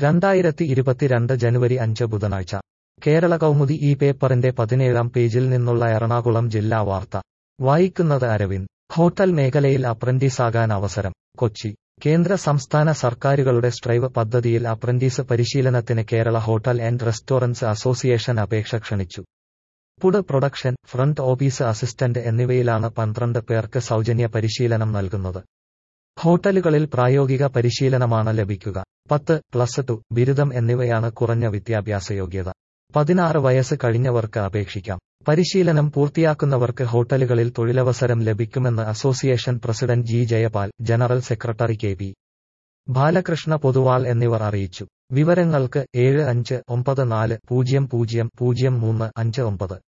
രണ്ടായിരത്തി ഇരുപത്തിരണ്ട് ജനുവരി അഞ്ച് ബുധനാഴ്ച കേരള കൗമുദി ഈ പേപ്പറിന്റെ പതിനേഴാം പേജിൽ നിന്നുള്ള എറണാകുളം ജില്ലാ വാർത്ത വായിക്കുന്നത് അരവിന്ദ് ഹോട്ടൽ മേഖലയിൽ അപ്രന്റീസാകാൻ അവസരം കൊച്ചി കേന്ദ്ര സംസ്ഥാന സർക്കാരുകളുടെ സ്ട്രൈവ് പദ്ധതിയിൽ അപ്രന്റീസ് പരിശീലനത്തിന് Kerala hotel and restaurants association അപേക്ഷ ക്ഷണിച്ചു food production front office assistant എന്നിവയിലാണ് പന്ത്രണ്ട് പേർക്ക് സൗജന്യ പരിശീലനം നൽകുന്നത് ഹോട്ടലുകളിൽ പ്രായോഗിക പരിശീലനമാണ് ലഭിക്കുക പത്ത് പ്ലസ് ടു ബിരുദം എന്നിവയാണ് കുറഞ്ഞ വിദ്യാഭ്യാസ യോഗ്യത പതിനാറ് വയസ്സ് കഴിഞ്ഞവർക്ക് അപേക്ഷിക്കാം പരിശീലനം പൂർത്തിയാക്കുന്നവർക്ക് ഹോട്ടലുകളിൽ തൊഴിലവസരം ലഭിക്കുമെന്ന് association president G Jayapal general secretary K P Balakrishna Poduval എന്നിവർ അറിയിച്ചു വിവരങ്ങൾക്ക് ഏഴ് അഞ്ച് ഒമ്പത് നാല് പൂജ്യം പൂജ്യം പൂജ്യം മൂന്ന് അഞ്ച് ഒമ്പത്